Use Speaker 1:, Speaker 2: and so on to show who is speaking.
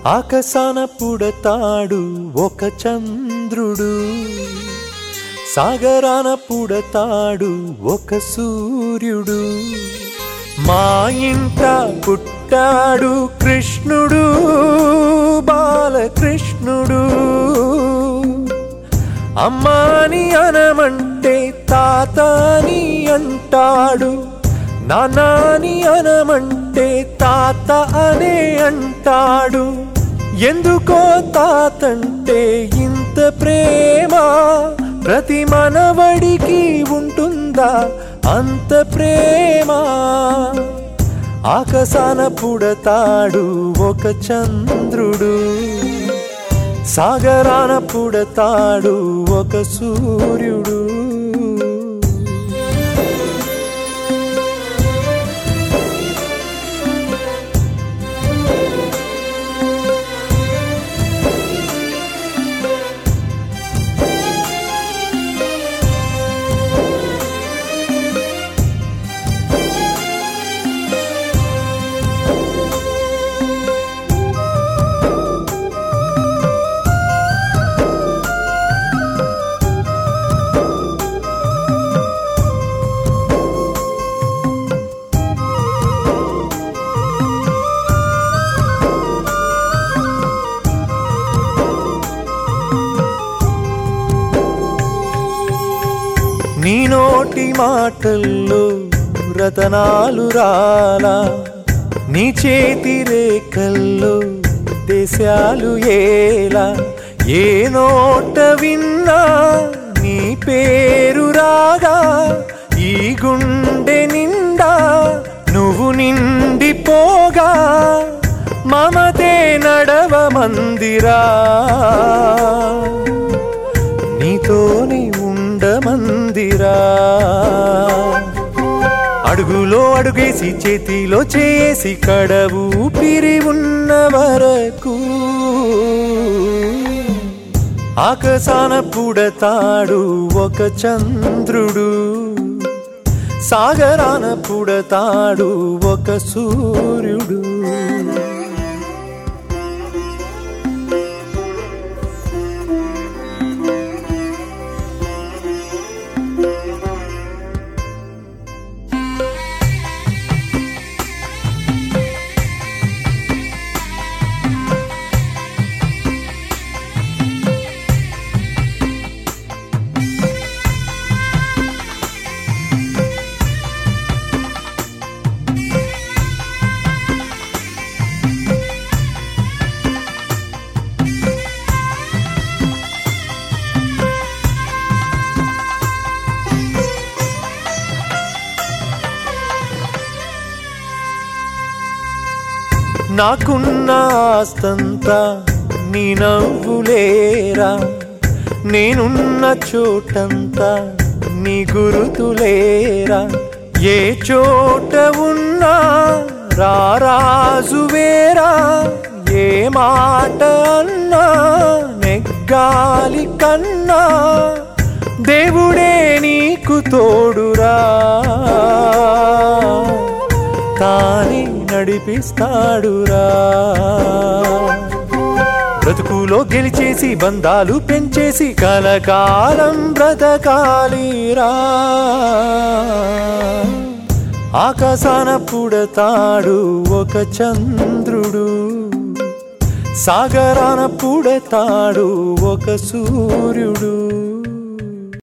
Speaker 1: ఆకాశాన పుడతాడు ఒక చంద్రుడు సాగరాన పుడతాడు ఒక సూర్యుడు మా ఇంట పుట్టాడు కృష్ణుడు బాలకృష్ణుడు అమ్మాని అనమంటే తాతాని అంటాడు నానాని అనమంటే తాత అనే అంటాడు ఎందుకో తాతంటే ఇంత ప్రేమ ప్రతి మనవడికి ఉంటుందా అంత ప్రేమ ఆకాశాన పుడతాడు ఒక చంద్రుడు సాగరాన పుడతాడు ఒక సూర్యుడు నీ నోటి మాటల్లో రతనాలు రాలా నీ చేతి రేఖల్లో దేశాలు ఏలా ఏ నోట విన్నా నీ పేరు రాగా ఈ గుండె నిండా నువ్వు నిండిపోగా మమతే నడవ మందిరా నీతోనే ఉండమందిరా అడుగులో అడుగేసి చేతిలో చేసి కడవు పిరి ఉన్న వరకు ఆకాశాన పుడతాడు ఒక చంద్రుడు సాగరాన పుడతాడు ఒక సూర్యుడు నాకున్న ఆస్తంతా నీ నవ్వులేరా నేనున్న చోటంతా నీ గురుతులేరా ఏ చోట ఉన్నా రారాజు వేరా ఏ మాట అన్నా నెగ్గాలి కన్నా దేవుడే నీకు తోడురా తానే నడిపిస్తాడురా బ్రతుకులో గెలిచేసి బంధాలు పెంచేసి కలకాలం బ్రతకాలిరా ఆకాశాన పుడతాడు ఒక చంద్రుడు సాగరాన పుడతాడు ఒక సూర్యుడు